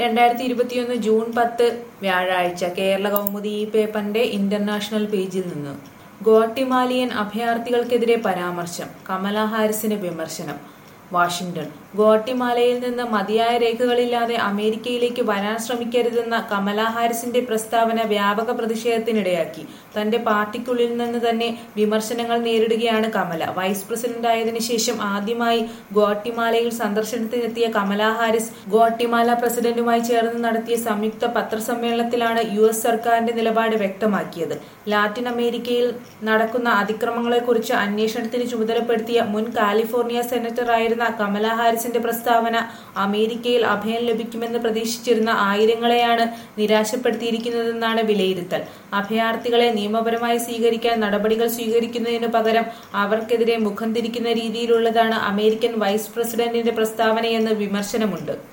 രണ്ടായിരത്തി ഇരുപത്തിയൊന്ന് ജൂൺ പത്ത് വ്യാഴാഴ്ച കേരള കൗമുദി ഈ പേപ്പറിന്റെ ഇന്റർനാഷണൽ പേജിൽ നിന്ന് ഗോട്ടിമാലിയൻ അഭയാർത്ഥികൾക്കെതിരെ പരാമർശം കമല ഹാരിസിന് വിമർശനം വാഷിംഗ്ടൺ ഗോട്ടിമാലയിൽ നിന്ന് മതിയായ രേഖകളില്ലാതെ അമേരിക്കയിലേക്ക് വരാൻ ശ്രമിക്കരുതെന്ന കമല ഹാരിസിന്റെ പ്രസ്താവന വ്യാപക പ്രതിഷേധത്തിനിടയാക്കി തന്റെ പാർട്ടിക്കുള്ളിൽ നിന്ന് തന്നെ വിമർശനങ്ങൾ നേരിടുകയാണ് കമല വൈസ് പ്രസിഡന്റായതിനു ശേഷം ആദ്യമായി ഗോട്ടിമാലയിൽ സന്ദർശനത്തിനെത്തിയ കമല ഹാരിസ് ഗോട്ടിമാല പ്രസിഡന്റുമായി ചേർന്ന് നടത്തിയ സംയുക്ത പത്രസമ്മേളനത്തിലാണ് യു എസ് സർക്കാരിന്റെ നിലപാട് വ്യക്തമാക്കിയത് ലാറ്റിൻ അമേരിക്കയിൽ നടക്കുന്ന അതിക്രമങ്ങളെക്കുറിച്ച് അന്വേഷണത്തിന് ചുമതലപ്പെടുത്തിയ മുൻ കാലിഫോർണിയ സെനറ്ററായിരുന്ന കമല ഹാരിസിന്റെ പ്രസ്താവന അമേരിക്കയിൽ അഭയം ലഭിക്കുമെന്ന് പ്രതീക്ഷിച്ചിരുന്ന ആയിരങ്ങളെയാണ് നിരാശപ്പെടുത്തിയിരിക്കുന്നതെന്നാണ് വിലയിരുത്തൽ അഭയാർത്ഥികളെ നിയമപരമായി സ്വീകരിക്കാൻ നടപടികൾ സ്വീകരിക്കുന്നതിനു പകരം അവർക്കെതിരെ മുഖം തിരിക്കുന്ന രീതിയിലുള്ളതാണ് അമേരിക്കൻ വൈസ് പ്രസിഡന്റിന്റെ പ്രസ്താവനയെന്ന് വിമർശനമുണ്ട്